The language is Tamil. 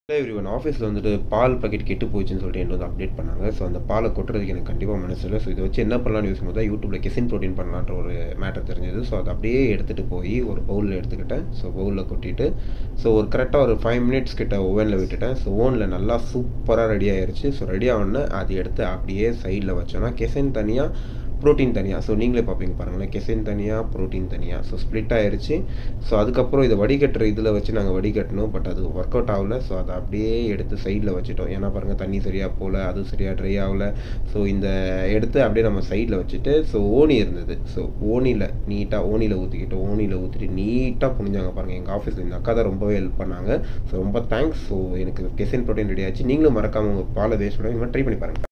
ஹலோ எவ்ரி ஒன் ஆஃபீஸில் வந்துட்டு பால் பாக்கெட் கெட்டு போச்சுன்னு சொல்லிட்டு என்கிட்ட வந்து அப்டேட் பண்ணாங்க ஸோ அந்த பாலை கொட்டுறதுக்கு எனக்கு கண்டிப்பாக மனசு இல்லை ஸோ இதை வச்சு என்ன பண்ணலாம்னு யோசிக்கும் போது தான் யூடியூப்பில் கெசின் ப்ரோட்டீன் பண்ணலான்ற ஒரு மேட்டர் தெரிஞ்சது ஸோ அதை அப்படியே எடுத்துகிட்டு போய் ஒரு பவுலில் எடுத்துக்கிட்டேன் ஸோ பவுலில் கொட்டிட்டு ஸோ ஒரு கரெக்டாக ஒரு ஃபைவ் மினிட்ஸ் கிட்ட ஓவனில் விட்டுட்டேன் ஸோ ஓவனில் நல்லா சூப்பராக ரெடி ஆயிருச்சு ஸோ ரெடி ஆகணுன்னு அது எடுத்து அப்படியே சைடில் வச்சோன்னா கெசின் தனியாக ப்ரோட்டீன் தனியாக ஸோ நீங்களே பார்ப்பீங்க பாருங்களேன் கெசின் தனியாக ப்ரோட்டீன் தனியாக ஸோ ஸ்ப்ளிட் ஆயிருச்சு ஸோ அதுக்கப்புறம் இதை வடிகட்டுற இதில் வச்சு நாங்கள் வடிகட்டணும் பட் அது ஒர்க் அவுட் ஆகல ஸோ அதை அப்படியே எடுத்து சைடில் வச்சுட்டோம் ஏன்னா பாருங்கள் தண்ணி சரியாக போகல அது சரியாக ட்ரை ஆகல ஸோ இந்த எடுத்து அப்படியே நம்ம சைடில் வச்சுட்டு ஸோ ஓனி இருந்தது ஸோ ஓனியில் நீட்டாக ஓனியில் ஊற்றிக்கிட்டு ஓனியில் ஊற்றிட்டு நீட்டாக புனிஞ்சாங்க பாருங்கள் எங்கள் ஆஃபீஸில் இந்த அக்கா தான் ரொம்பவே ஹெல்ப் பண்ணாங்க ஸோ ரொம்ப தேங்க்ஸ் ஸோ எனக்கு கெசின் ப்ரோட்டீன் ரெடி ஆச்சு நீங்களும் மறக்காமல் உங்கள் பாலை வேஸ்ட் பண்ணி ட்ரை பண்ணி பாருங்கள்